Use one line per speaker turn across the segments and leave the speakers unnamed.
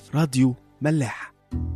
راديو ملاح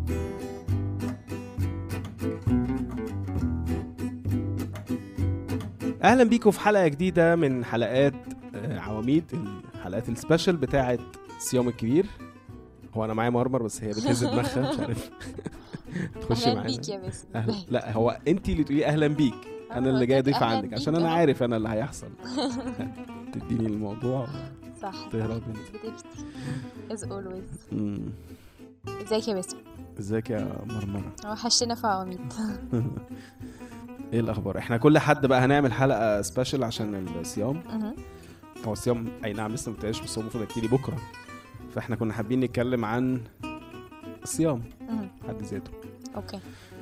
اهلا بيكم في حلقه جديده من حلقات آه، عواميد الحلقات السبيشال بتاعه صيام الكبير هو انا معايا مرمر بس هي بتهز دماغها مش عارف تخشي
اهلا
معانا
بيك يا باسم
أهلا. لا هو انت اللي تقولي اهلا بيك انا اللي جاي اضيف
أهلاً
عندك
بيك
عشان انا
أهو.
عارف انا اللي هيحصل تديني الموضوع
صح
تهرب انت
بتفتي از اولويز
مم.
ازيك يا باسم
ازيك يا مرمره
وحشنا في عواميد
ايه الاخبار احنا كل حد بقى هنعمل حلقه سبيشال عشان الصيام
مهم.
هو الصيام اي نعم لسه ما ابتداش بس هو المفروض يبتدي بكره فاحنا كنا حابين نتكلم عن الصيام
مهم.
حد ذاته
اوكي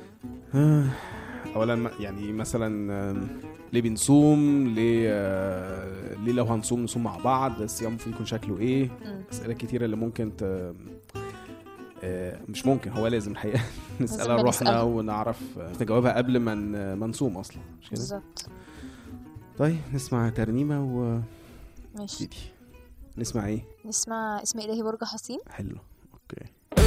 اولا ما- يعني مثلا آم، ليه بنصوم ليه آه، ليه لو هنصوم نصوم مع بعض الصيام المفروض يكون شكله ايه
مم.
اسئله كتيره اللي ممكن ت... آه، مش ممكن هو لازم الحقيقه نسالها
لازم
لروحنا
نسألها.
ونعرف آه، نجاوبها قبل ما ن- ما نصوم اصلا مش كده
بالظبط
طيب نسمع ترنيمه
ماشي
وابتدي نسمع ايه
نسمع اسم الهي برج حصين
حلو اوكي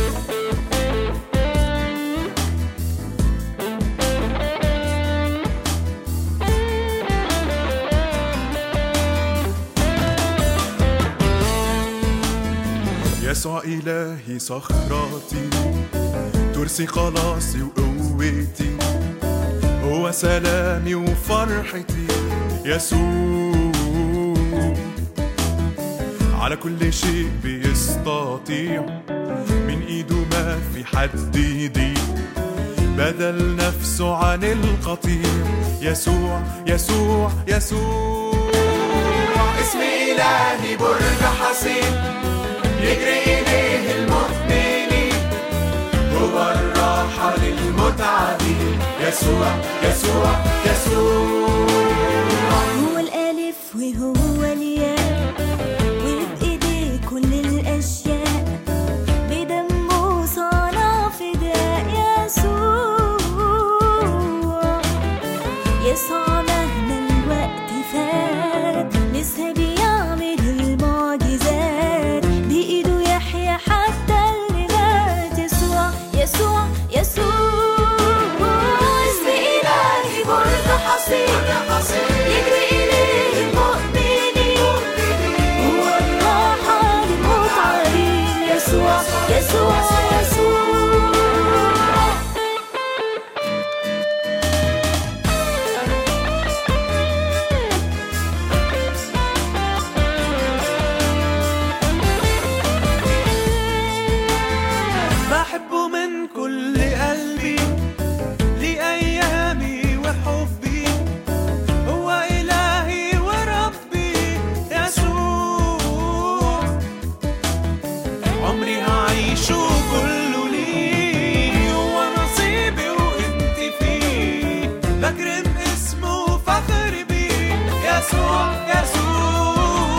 يسوع إلهي صخرتي ترسي خلاصي وقوتي هو سلامي وفرحتي يسوع على كل شيء بيستطيع من ايده ما في حد يضيع بدل نفسه عن القطيع يسوع يسوع يسوع اسم إلهي برج حصين يجري إليه المؤمنين هو الراحة للمتعبين يسوع يسوع يسوع
هو الألف وهو الياء وبإيديه كل الأشياء بدمه صنع فداء يسوع يسوع مهما الوقت فات لسه بيعمل المعجزات بإيده يحيى حتى اللي مات يسوع يسوع يسوع اسم إلهي برج حصين يجري إليه المؤمنين هو الراحة للمتعبين يسوع يسوع يسوع
بحبه من كل قلبي لأيامي وحبي هو إلهي وربي يسوع عمري هعيشه كله ليه هو نصيبي وانت فيه بكرم اسمه فخر بيه يسوع يسوع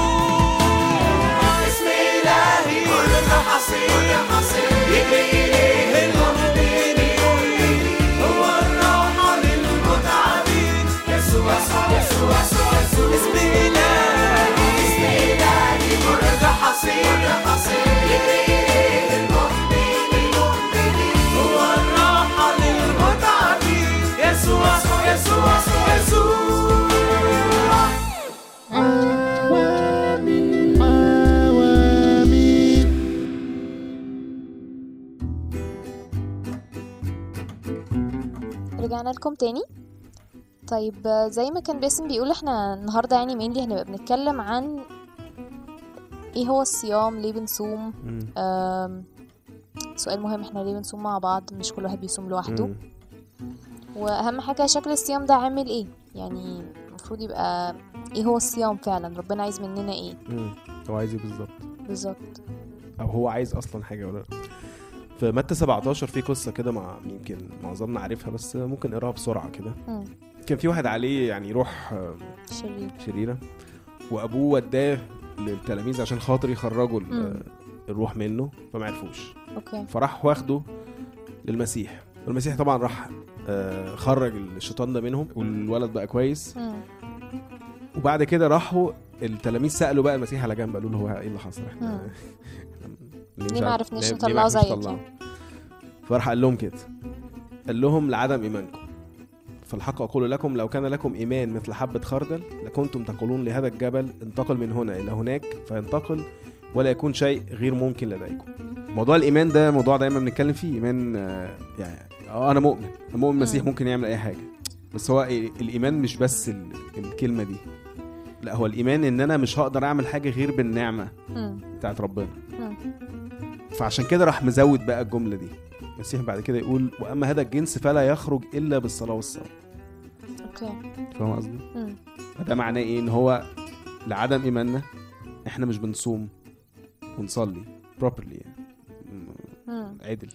اسم إلهي كل حصين يجري إليه المؤمنين هو الراحة للمتعبين يسوع يسوع يسوع يسوع اسم إلهي اسم إلهي برج حصين يجري إليه المؤمنين هو الراحة للمتعبين يسوع يسوع يسوع
رجعنا لكم تاني طيب آه، زي ما كان باسم بيقول احنا النهارده يعني مينلي هنبقى بنتكلم عن ايه هو الصيام ليه بنصوم
مم.
آم، سؤال مهم احنا ليه بنصوم مع بعض مش كل واحد بيصوم لوحده
مم.
واهم حاجه شكل الصيام ده عامل ايه يعني المفروض يبقى ايه هو الصيام فعلا ربنا عايز مننا ايه
مم. هو عايز ايه بالظبط
بالظبط
او هو عايز اصلا حاجه ولا لا في متى 17 في قصه كده مع يمكن معظمنا عارفها بس ممكن نقراها بسرعه كده
مم.
كان في واحد عليه يعني روح آه،
شرير
شريره وابوه وداه للتلاميذ عشان خاطر يخرجوا ال-
مم.
الروح منه فما عرفوش
اوكي
فراح واخده للمسيح والمسيح طبعا راح آه، خرج الشيطان ده منهم والولد بقى كويس
مم.
وبعد كده راحوا التلاميذ سالوا بقى المسيح على جنب قالوا له هو ايه اللي حصل احنا ليه مش
ليه ما
عارف-
عرفناش
ليه- ليه
نطلعه
ما عرفناش
زيك
نطلعه؟ فراح قال لهم كده قال لهم لعدم ايمانكم فالحق اقول لكم لو كان لكم ايمان مثل حبه خردل لكنتم تقولون لهذا الجبل انتقل من هنا الى هناك فينتقل ولا يكون شيء غير ممكن لديكم موضوع الايمان ده موضوع دايما بنتكلم فيه ايمان آه، يعني اه انا مؤمن أنا مؤمن المسيح
مم.
ممكن يعمل اي حاجه بس هو ال- الايمان مش بس ال- الكلمه دي لا هو الايمان ان انا مش هقدر اعمل حاجه غير بالنعمه
مم.
بتاعت ربنا
مم.
فعشان كده راح مزود بقى الجمله دي المسيح بعد كده يقول واما هذا الجنس فلا يخرج الا بالصلاه والصوم
اوكي
فاهم قصدي
مم.
فده معناه ايه ان هو لعدم ايماننا احنا مش بنصوم ونصلي properly يعني م-
مم.
عدل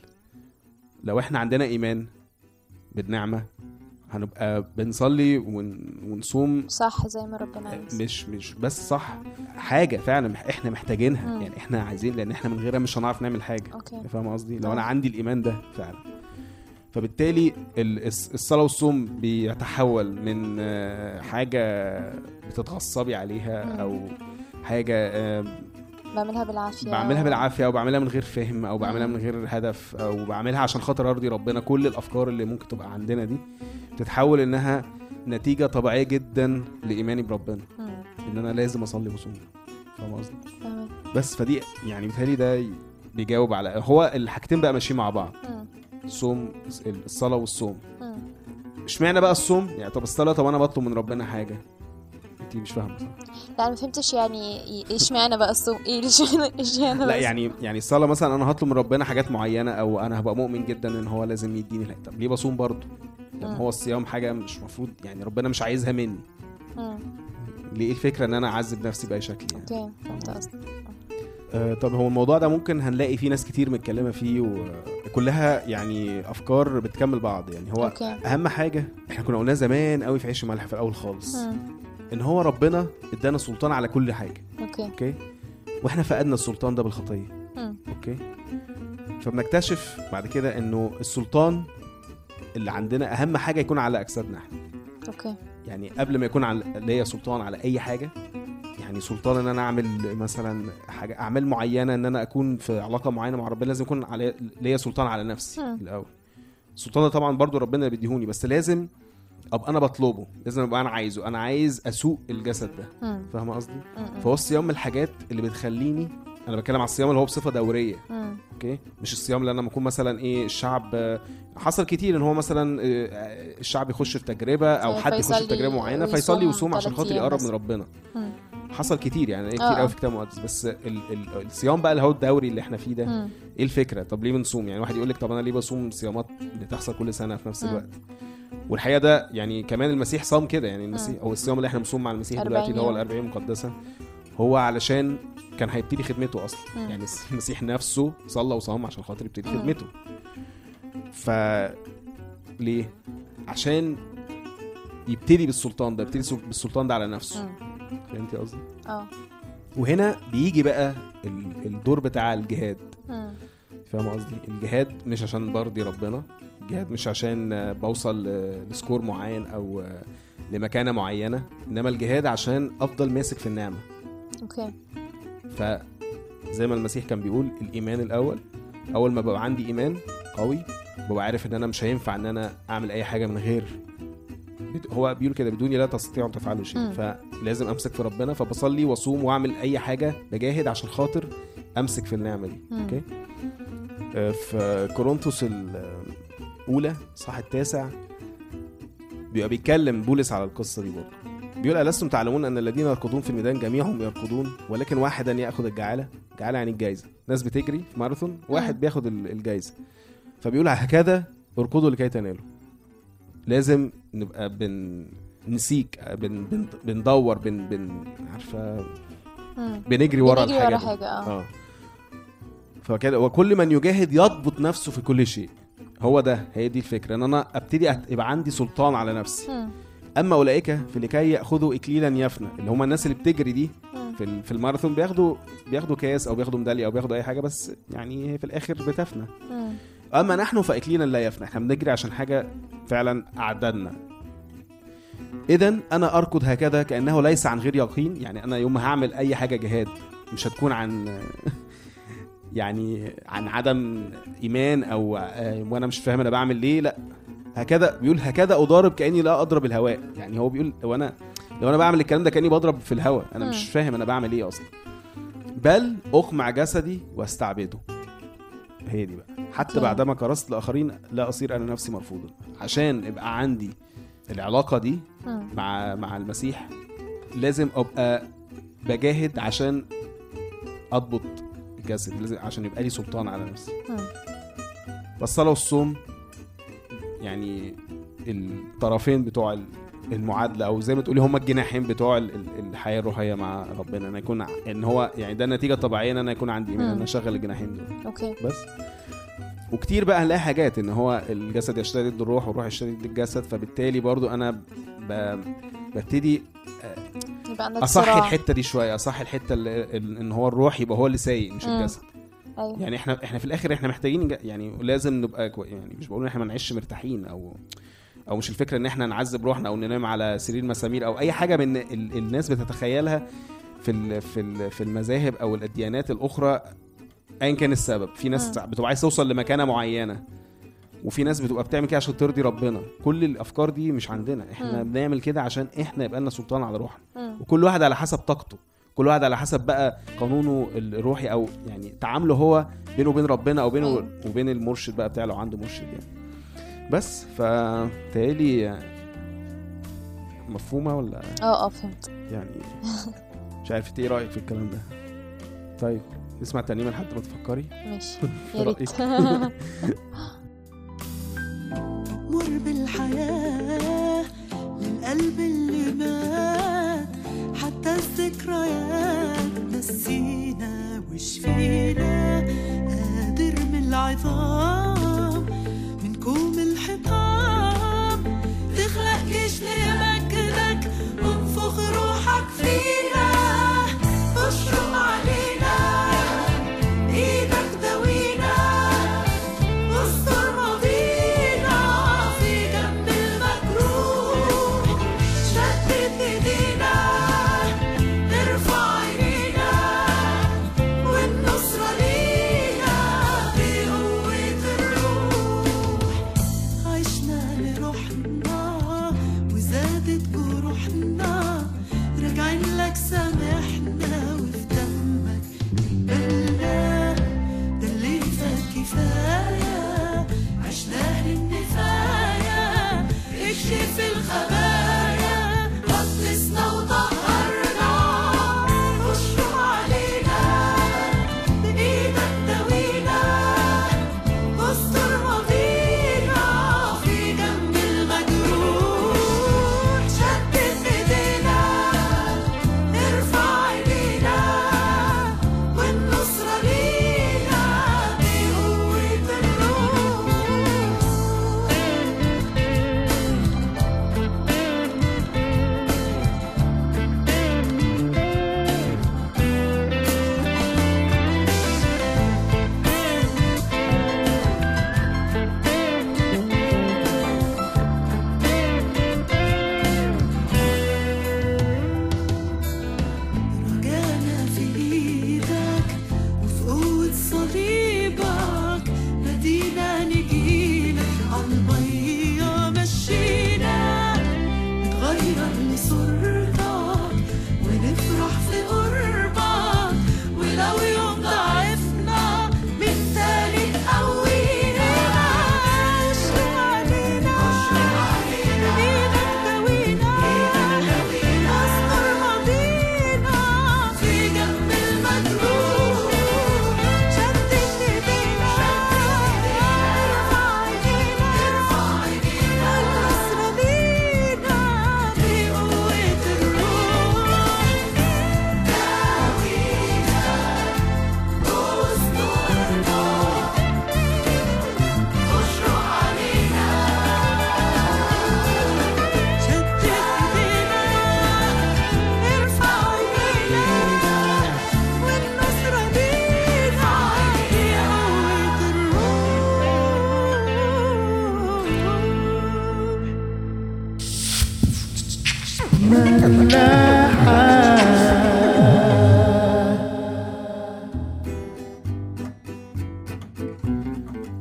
لو احنا عندنا ايمان بالنعمه هنبقى بنصلي ون... ونصوم
صح زي ما ربنا عايز
مش مش بس صح حاجه فعلا مح- احنا محتاجينها
مم.
يعني احنا عايزين لان احنا من غيرها مش هنعرف نعمل حاجه
اوكي
فاهم قصدي لو
آه.
انا عندي الايمان ده فعلا فبالتالي ال- الس- الصلاه والصوم بيتحول من آه، حاجه بتتغصبي عليها
مم.
او حاجه آه،
بعملها بالعافيه
بعملها بالعافيه او بعملها من غير فهم او بعملها
مم.
من غير هدف او بعملها عشان خاطر ارضي ربنا كل الافكار اللي ممكن تبقى عندنا دي بتتحول انها نتيجه طبيعيه جدا لايماني بربنا
مم.
ان انا لازم اصلي واصوم فاهم قصدي
فاهمك.
بس فدي يعني بيتهيألي ده بيجاوب على هو الحاجتين بقى ماشيين مع بعض
مم.
الصوم الصلاه والصوم
مم.
اشمعنى بقى الصوم يعني طب الصلاه طب انا بطلب من ربنا حاجه انت مش فاهمه صح
لا انا ما فهمتش يعني إيه- ايش معنى بقى الصوم ايه اشمعنى اشمعنى
لا
بس؟
يعني يعني الصلاه مثلا انا هطلب من ربنا حاجات معينه او انا هبقى مؤمن جدا ان هو لازم يديني الحاجة. طب ليه بصوم برضه لما
مم.
هو الصيام حاجه مش مفروض يعني ربنا مش عايزها مني
مم.
ليه ايه الفكره ان انا اعذب نفسي باي شكل يعني
اوكي فهمت قصدك
آه، طب هو الموضوع ده ممكن هنلاقي فيه ناس كتير متكلمه فيه وكلها يعني افكار بتكمل بعض يعني هو
اوكي
اهم حاجه احنا كنا قلناها زمان قوي في عيش وملح في الاول خالص
مم.
ان هو ربنا ادانا سلطان على كل حاجه
اوكي
اوكي واحنا فقدنا السلطان ده بالخطيه
مم.
اوكي فبنكتشف بعد كده انه السلطان اللي عندنا اهم حاجه يكون على اجسادنا احنا
اوكي
يعني قبل ما يكون على ليا سلطان على اي حاجه يعني سلطان ان انا اعمل مثلا حاجه اعمال معينه ان انا اكون في علاقه معينه مع ربنا لازم يكون على ليا سلطان على نفسي
مم.
الاول السلطان ده طبعا برضو ربنا اللي بيديهوني بس لازم ابقى انا بطلبه لازم ابقى انا عايزه انا عايز اسوق الجسد ده
مم.
فاهم قصدي
مم.
فهو الصيام من الحاجات اللي بتخليني انا بتكلم على الصيام اللي هو بصفه دوريه
مم.
اوكي مش الصيام اللي انا لما اكون مثلا ايه الشعب آه، حصل كتير ان هو مثلا آه، الشعب يخش في تجربه او
في-
حد يخش في
فيصلي
تجربه معينه
ويصوم
فيصلي ويصوم عشان
تلات
خاطر
أيام
يقرب
بس.
من ربنا
مم.
حصل كتير يعني
آه،
كتير
آه.
قوي في الكتاب المقدس بس ال ال الصيام بقى اللي هو الدوري اللي احنا فيه ده
مم.
ايه الفكره طب ليه بنصوم يعني واحد يقول لك طب انا ليه بصوم صيامات بتحصل كل سنه في نفس
مم.
الوقت والحقيقه ده يعني كمان المسيح صام كده يعني المسيح او الصيام اللي احنا بنصوم مع المسيح
40
دلوقتي اللي هو
يوم.
الأربعين المقدسه هو علشان كان هيبتدي خدمته اصلا
مم.
يعني المسيح نفسه صلى وصام عشان خاطر يبتدي
مم.
خدمته ف ليه عشان يبتدي بالسلطان ده يبتدي بالسلطان ده على نفسه
مم.
فهمتي قصدي
اه
وهنا بيجي بقى ال- الدور بتاع الجهاد
مم.
فاهم قصدي الجهاد مش عشان برضي ربنا الجهاد مش عشان آه، بوصل ل- لسكور معين او آه، لمكانه معينه انما الجهاد عشان افضل ماسك في النعمه
اوكي
فزي ما المسيح كان بيقول الايمان الاول اول ما ببقى عندي ايمان قوي ببقى عارف ان انا مش هينفع ان انا اعمل اي حاجه من غير بد- هو بيقول كده بدوني لا تستطيعوا ان تفعلوا شيء
مم.
فلازم امسك في ربنا فبصلي واصوم واعمل اي حاجه بجاهد عشان خاطر امسك في النعمه دي
مم.
اوكي آه، في كورنثوس الاولى صح التاسع بيبقى بيتكلم بولس على القصه دي برضه بيقول ألستم تعلمون أن الذين يركضون في الميدان جميعهم يركضون ولكن واحدا يأخذ الجعالة جعالة يعني الجايزة ناس بتجري في ماراثون واحد
مم.
بياخد ال- الجايزة فبيقول هكذا اركضوا لكي تنالوا لازم نبقى بن نسيك بن بن بندور بن بن عارفه
مم.
بنجري ورا
بنجري
الحاجه
ورا
دي.
حاجه اه
اه فكده وكل من يجاهد يضبط نفسه في كل شيء هو ده هي دي الفكره ان انا ابتدي أت- يبقى عندي سلطان على نفسي
مم.
اما اولئك فلكي ياخذوا اكليلا يفنى اللي هم الناس اللي بتجري دي
مم.
في ال- في الماراثون بياخدوا بياخدوا كاس او بياخدوا ميداليه او بياخدوا اي حاجه بس يعني هي في الاخر بتفنى
مم.
اما نحن فاكليلا لا يفنى احنا بنجري عشان حاجه فعلا اعدادنا اذا انا اركض هكذا كانه ليس عن غير يقين يعني انا يوم ما هعمل اي حاجه جهاد مش هتكون عن يعني عن عدم ايمان او آه، وانا مش فاهم انا بعمل ليه لا هكذا بيقول هكذا اضارب كاني لا اضرب الهواء يعني هو بيقول لو انا لو انا بعمل الكلام ده كاني بضرب في الهواء انا
مم.
مش فاهم انا بعمل ايه اصلا بل اخمع جسدي واستعبده هي دي بقى حتى
أوكي.
بعدما كرست الاخرين لا اصير انا نفسي مرفوضا عشان يبقى عندي العلاقه دي
مم.
مع مع المسيح لازم ابقى بجاهد عشان اضبط الجسد لازم عشان يبقى لي سلطان على نفسي
مم.
والصلاه والصوم يعني الطرفين بتوع ال- المعادله او زي ما تقولي هما الجناحين بتوع ال- ال- الحياه الروحيه مع ربنا ان يكون ع- ان هو يعني ده النتيجه الطبيعيه ان انا يكون عندي ايمان ان
مم.
انا اشغل الجناحين دول
اوكي
بس وكتير بقى هنلاقي حاجات ان هو الجسد يشتري ضد الروح والروح يشتري ضد الجسد فبالتالي برضو انا ب... ببتدي
يبقى عندك
اصح
صراع.
الحته دي شويه اصح الحته اللي ال- ان هو الروح يبقى هو اللي سايق مش
مم.
الجسد
ايوه
يعني احنا احنا في الاخر احنا محتاجين ج- يعني لازم نبقى كوي يعني مش بقول ان احنا ما نعيش مرتاحين او او مش الفكره ان احنا نعذب روحنا او ننام على سرير مسامير او اي حاجه من ال... الناس بتتخيلها في ال... في ال... في المذاهب او الاديانات الاخرى ايا كان السبب في ناس
مم.
بتبقى عايز توصل لمكانه معينه وفي ناس بتبقى بتعمل كده عشان ترضي ربنا كل الافكار دي مش عندنا احنا
مم.
بنعمل كده عشان احنا يبقى لنا سلطان على روحنا
مم.
وكل واحد على حسب طاقته كل واحد على حسب بقى قانونه الروحي او يعني تعامله هو بينه وبين ربنا او بينه
أيوة.
وبين المرشد بقى بتاعه لو عنده مرشد يعني بس فتهيألي مفهومه ولا
اه اه فهمت
يعني مش عارف إنت ايه رايك في الكلام ده طيب نسمع ترنيمه لحد ما تفكري
ماشي يا ريت
مر بالحياة للقلب اللي مات حتى الذكريات نسينا وشفينا قادر من العظام من كوم الحطام تخلق جيش لمجدك وانفخ روحك فينا اشرق علينا ايدك دوينا استر ماضينا في جنب المجروح شدد ايدينا ارفع عينينا والنصرة لينا بقوة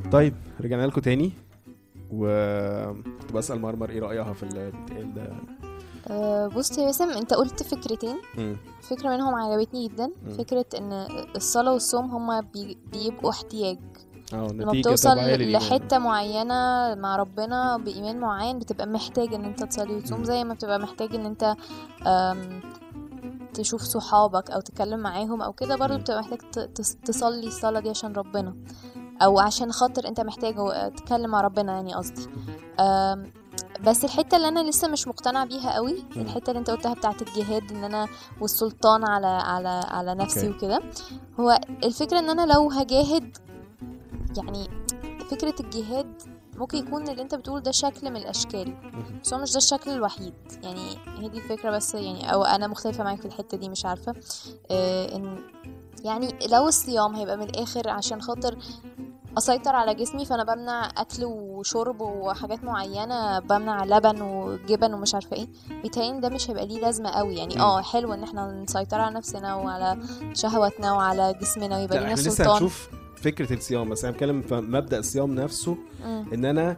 طيب رجعنا لكم تاني وكنت بسال مرمر ايه رايها في اللي بيتقال ده
أه بص يا باسم انت قلت فكرتين
مم.
فكرة منهم عجبتني جدا
مم.
فكرة ان الصلاة والصوم هما بي- بيبقوا احتياج
اه
لما
نتيجه
بتوصل
طبيعيه للإيمان.
لحتة معينة مع ربنا بإيمان معين بتبقى محتاج ان انت تصلي وتصوم
مم.
زي ما بتبقى محتاج ان انت أم، تشوف صحابك او تتكلم معاهم او كده برضو
مم.
بتبقى محتاج ت- تص- تصلي الصلاة دي عشان ربنا او عشان خاطر انت محتاج أو تتكلم مع ربنا يعني قصدي أم، بس الحته اللي انا لسه مش مقتنع بيها قوي
مم.
الحته اللي انت قلتها بتاعت الجهاد ان انا والسلطان على على على نفسي
أوكي.
وكده هو الفكره ان انا لو هجاهد يعني فكره الجهاد ممكن يكون اللي انت بتقول ده شكل من الاشكال
مم.
بس هو مش ده الشكل الوحيد يعني هي دي الفكره بس يعني او انا مختلفه معاك في الحته دي مش عارفه آه ان يعني لو الصيام هيبقى من الاخر عشان خاطر اسيطر على جسمي فانا بمنع اكل وشرب وحاجات معينه بمنع لبن وجبن ومش عارفه ايه بيتهيألي ده مش هيبقى ليه لازمه قوي يعني
مم.
اه حلو ان احنا نسيطر على نفسنا وعلى شهواتنا وعلى جسمنا ويبقى
لا
لينا
احنا لسه
سلطان
هنشوف فكره الصيام بس انا بتكلم في مبدا الصيام نفسه
مم.
ان انا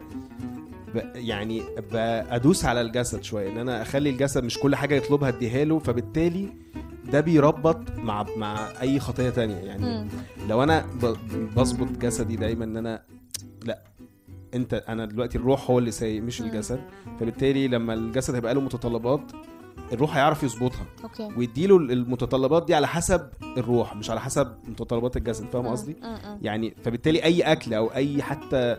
ب يعني ب- ادوس على الجسد شويه ان انا اخلي الجسد مش كل حاجه يطلبها اديها له فبالتالي ده بيربط مع مع اي خطيه تانية يعني
مم.
لو انا ب- بظبط جسدي دايما ان انا لا انت انا دلوقتي الروح هو اللي سايق مش
مم.
الجسد فبالتالي لما الجسد هيبقى له متطلبات الروح هيعرف يظبطها
اوكي
ويديله المتطلبات دي على حسب الروح مش على حسب متطلبات الجسد فاهم
مم.
قصدي
مم. مم.
يعني فبالتالي اي اكل او اي حتى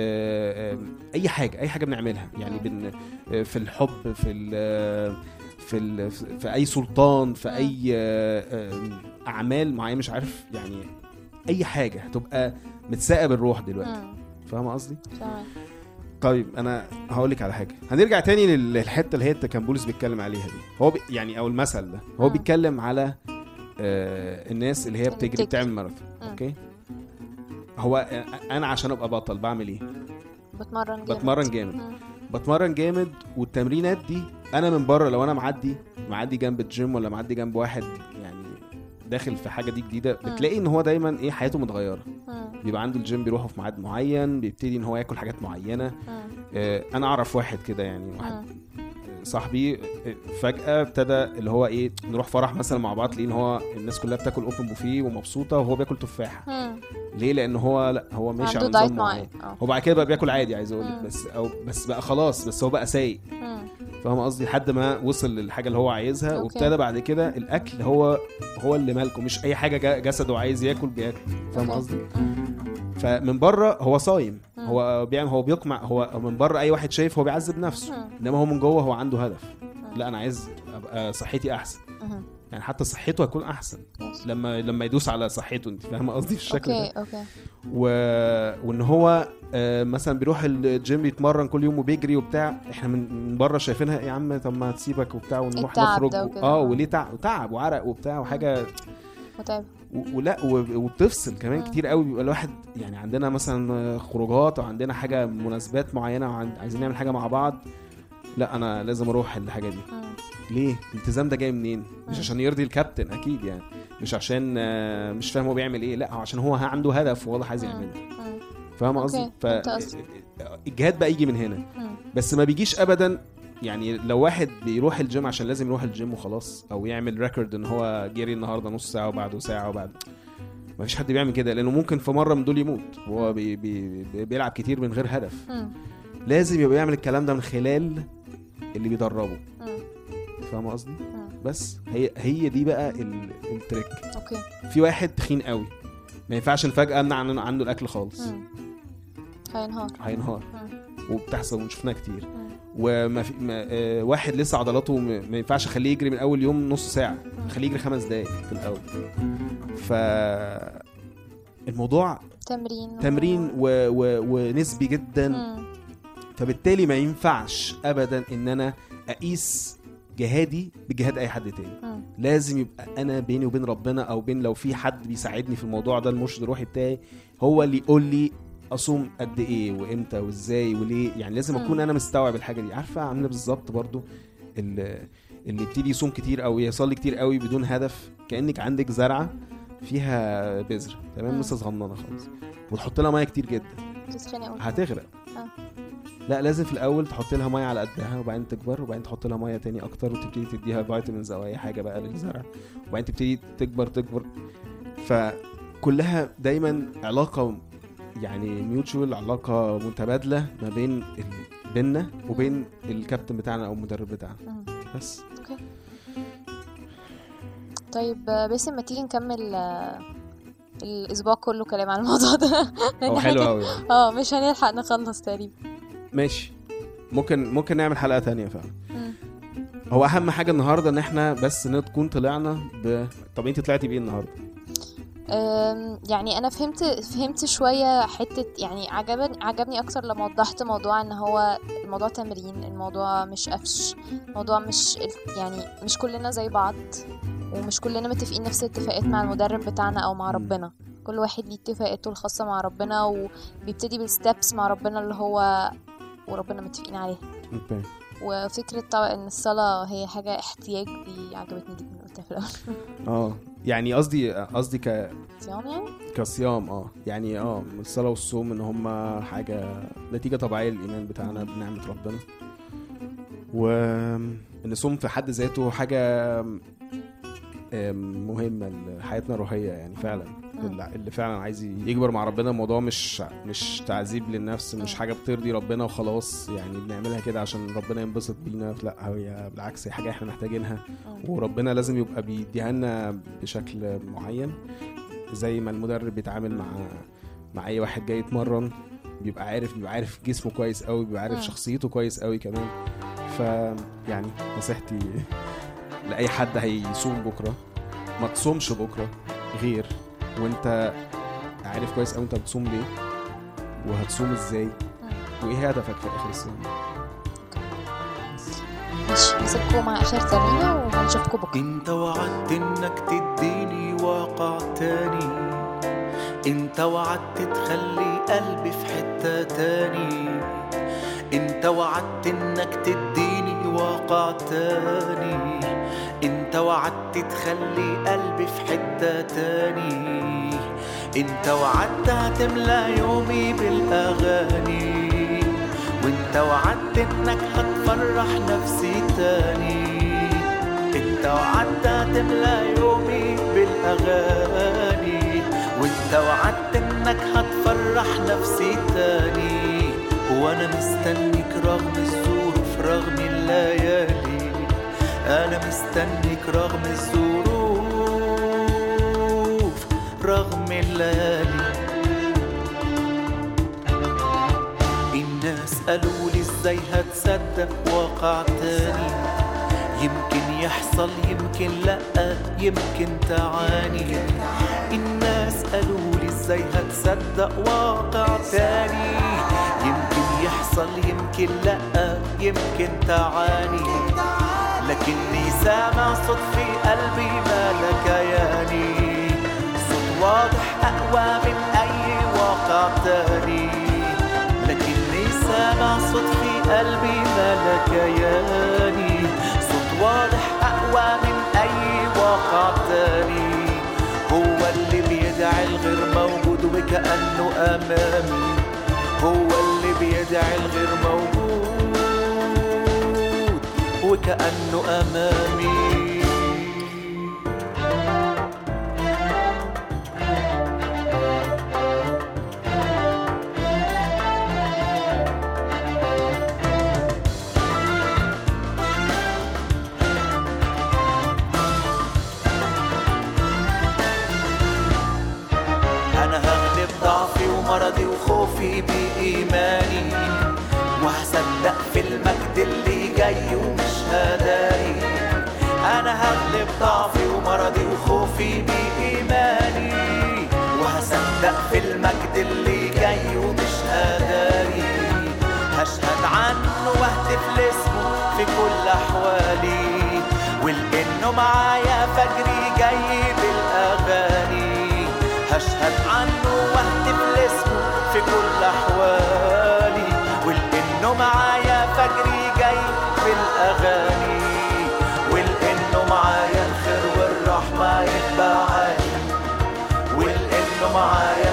آه، آه، اي حاجه اي حاجه بنعملها يعني
مم.
بن آه، في الحب في ال في ال في اي سلطان في
مم.
اي آه، آه، اعمال معينه مش عارف يعني اي حاجه هتبقى متساقه بالروح دلوقتي
مم.
فاهمه قصدي
تمام
طيب انا هقول لك على حاجه هنرجع تاني لل- للحته اللي هي كان بولس بيتكلم عليها دي هو بي يعني او المثل ده هو
مم.
بيتكلم على آه الناس اللي هي
اللي
بتجري
بتجري.
بتعمل ماراثون
مم.
اوكي هو آه، انا عشان ابقى بطل بعمل ايه
بتمرن جامد
بتمرن جامد
مم.
بتمرن جامد والتمرينات دي انا من بره لو انا معدي معدي جنب الجيم ولا معدي جنب واحد يعني داخل في حاجه دي جديده
مم.
بتلاقي ان هو دايما ايه حياته متغيره
مم.
بيبقى عنده الجيم بيروحوا في ميعاد معين بيبتدي ان هو ياكل حاجات معينه
مم.
آه، انا اعرف واحد كده يعني واحد
مم.
آه، صاحبي آه، فجاه ابتدى اللي هو ايه نروح فرح مثلا مع بعض تلاقيه ان هو الناس كلها بتاكل اوبن بوفيه ومبسوطه وهو بياكل تفاحه
مم.
ليه لان هو لا هو ماشي
عنده
على
دايت
نظام معين
معين اه
هو بعد كده بقى بياكل عادي عايز اقول لك
مم.
بس او بس بقى خلاص بس هو بقى سايق
مم.
فاهم قصدي لحد ما وصل للحاجه اللي هو عايزها
أوكي.
وابتدى بعد كده الاكل هو هو اللي مالكه مش اي حاجه جا- جسده عايز ياكل بياكل فاهم
أوكي.
قصدي
مم.
فمن بره هو صايم
مم.
هو بيعمل هو بيقمع هو من بره اي واحد شايف هو بيعذب نفسه
مم.
انما هو من جوه هو عنده هدف
مم.
لا انا عايز ابقى صحتي احسن
مم.
يعني حتى صحته هتكون احسن
يس.
لما لما يدوس على صحته انت فاهمه قصدي في الشكل ده
اوكي اوكي
و... وان هو آه، مثلا بيروح الجيم يتمرن كل يوم وبيجري وبتاع احنا من من بره شايفينها يا عم طب ما تسيبك وبتاع ونروح
التعب
نخرج
ده
و...
وكده.
اه وليه تعب وتعب وعرق وبتاع وحاجه
متعب
و... ولا و... وبتفصل كمان
مم.
كتير قوي بيبقى الواحد يعني عندنا مثلا خروجات او عندنا حاجه مناسبات معينه وعايزين نعمل حاجه مع بعض لا انا لازم اروح الحاجه دي
مم.
ليه الالتزام ده جاي منين مش
مم.
عشان يرضي الكابتن اكيد يعني مش عشان آه، مش فاهم هو بيعمل ايه لا هو عشان هو عنده هدف وواضح عايز
مم.
يعمله
مم.
فاهم
أوكي،
قصدي؟
فهمت قصدك.
الجهاد بقى يجي من هنا
مم.
بس ما بيجيش ابدا يعني لو واحد بيروح الجيم عشان لازم يروح الجيم وخلاص او يعمل ريكورد ان هو جري النهارده نص ساعه وبعده ساعه وبعد ما فيش حد بيعمل كده لانه ممكن في مره من دول يموت وهو بي بي بي بيلعب كتير من غير هدف
مم.
لازم يبقى يعمل الكلام ده من خلال اللي بيدربه
مم.
فاهم قصدي
مم.
بس هي هي دي بقى ال- التريك
اوكي
في واحد تخين قوي ما ينفعش فجاه امنع عنه عنده الاكل خالص
مم. هينهار
هينهار
مم.
وبتحصل وشفناها كتير
مم.
وما في ما آه واحد لسه عضلاته م- ما ينفعش اخليه يجري من اول يوم نص ساعه اخليه يجري خمس دقايق في الاول ف الموضوع
تمرين و-
تمرين و... و... ونسبي جدا
مم.
فبالتالي ما ينفعش ابدا ان انا اقيس جهادي بجهاد اي حد تاني
مم.
لازم يبقى انا بيني وبين ربنا او بين لو في حد بيساعدني في الموضوع ده المرشد الروحي بتاعي هو اللي يقول لي اصوم قد ايه وامتى وازاي وليه يعني لازم
مم.
اكون انا مستوعب الحاجه دي عارفه عامله بالظبط برضو اللي اللي يبتدي يصوم كتير او يصلي كتير قوي بدون هدف كانك عندك زرعه فيها بذر تمام
مم.
لسه صغننه خالص وتحط لها ميه كتير جدا
بتتخانق قوي
هتغرق
آه.
لا لازم في الاول تحط لها ميه على قدها وبعدين تكبر وبعدين تحط لها ميه تاني اكتر وتبتدي تديها فيتامينز او اي حاجه بقى للزرع وبعدين تبتدي تكبر تكبر فكلها دايما علاقه يعني ميوتشوال علاقه متبادله ما بين ال- بيننا وبين الكابتن بتاعنا او المدرب بتاعنا
مم.
بس
اوكي طيب آه، باسم ما تيجي نكمل آه، الاسبوع كله كلام عن الموضوع ده لأن
هو
إحنا
حلو
كده-
قوي يعني.
اه مش هنلحق نخلص تقريبا
ماشي ممكن ممكن نعمل حلقه تانية فعلا
مم.
هو اهم حاجه النهارده ان احنا بس نكون طلعنا ب طب انت طلعتي بايه النهارده
أم، يعني انا فهمت فهمت شويه حته يعني عجبني عجبني اكتر لما وضحت موضوع ان هو الموضوع تمرين الموضوع مش قفش الموضوع مش ال- يعني مش كلنا زي بعض ومش كلنا متفقين نفس الاتفاقات مع المدرب بتاعنا او مع
مم.
ربنا كل واحد ليه اتفاقاته الخاصه مع ربنا وبيبتدي بالستبس مع ربنا اللي هو وربنا متفقين عليها
اوكي
وفكره طبعا ان الصلاه هي حاجه احتياج دي عجبتني جدا قلتها في الاول
اه يعني قصدي قصدي ك
صيام يعني
كصيام اه يعني اه الصلاه والصوم ان هما حاجه نتيجه طبيعيه للايمان بتاعنا بنعمه ربنا وان الصوم في حد ذاته حاجه آم، مهمه لحياتنا الروحيه يعني فعلا اللي اللي فعلا عايز يكبر مع ربنا الموضوع مش مش تعذيب للنفس مش حاجه بترضي ربنا وخلاص يعني بنعملها كده عشان ربنا ينبسط بينا لا هي بالعكس هي حاجه احنا محتاجينها وربنا لازم يبقى بيديها لنا بشكل معين زي ما المدرب بيتعامل مع مع اي واحد جاي يتمرن بيبقى عارف بيبقى عارف جسمه كويس قوي بيبقى عارف
مم.
شخصيته كويس قوي كمان ف يعني نصيحتي لاي حد هيصوم بكره ما تصومش بكره غير وانت عارف كويس قوي انت بتصوم ليه وهتصوم ازاي وايه هدفك في اخر الصيام
ماشي نسيبكم مع اخر ترنيمه وهنشوفكم بكره
انت وعدت انك تديني واقع تاني انت وعدت تخلي قلبي في حتة تاني انت وعدت انك تديني واقع تاني انت وعدت تخلي قلبي في حتة تاني انت وعدت هتملى يومي بالاغاني وانت وعدت انك هتفرح نفسي تاني انت وعدت هتملى يومي بالاغاني وانت وعدت انك هتفرح نفسي تاني وانا مستنيك رغم الظروف رغم الليالي انا مستنيك رغم الظروف رغم الليالي الناس قالوا لي ازاي هتصدق واقع تاني يمكن يحصل يمكن لا يمكن تعاني الناس قالوا لي ازاي هتصدق واقع تاني يمكن يحصل يمكن لا يمكن تعاني لكني سامع صوت في قلبي مالك ياني صوت واضح أقوى من أي واقع تاني لكني سامع صوت في قلبي مالك ياني صوت واضح أقوى من أي واقع تاني هو اللي بيدعي الغير موجود وكأنه أمامي هو اللي بيدعي الغير موجود وكأنه أمامي أنا هغلب ضعفي ومرضي وخوفي بإيماني وهصدق في المجد اللي جاي ومش هداري أنا هغلب ضعفي ومرضي وخوفي بإيماني وهصدق في المجد اللي جاي ومش هداري هشهد عنه واهتف لاسمه في كل أحوالي ولأنه معايا فجري جاي بالأغاني هشهد عنه واهتف لاسمه في كل أحوالي ولأنه معايا فجري جاي بالأغاني ولأنه معايا الخير والرحمة يتبعاني معايا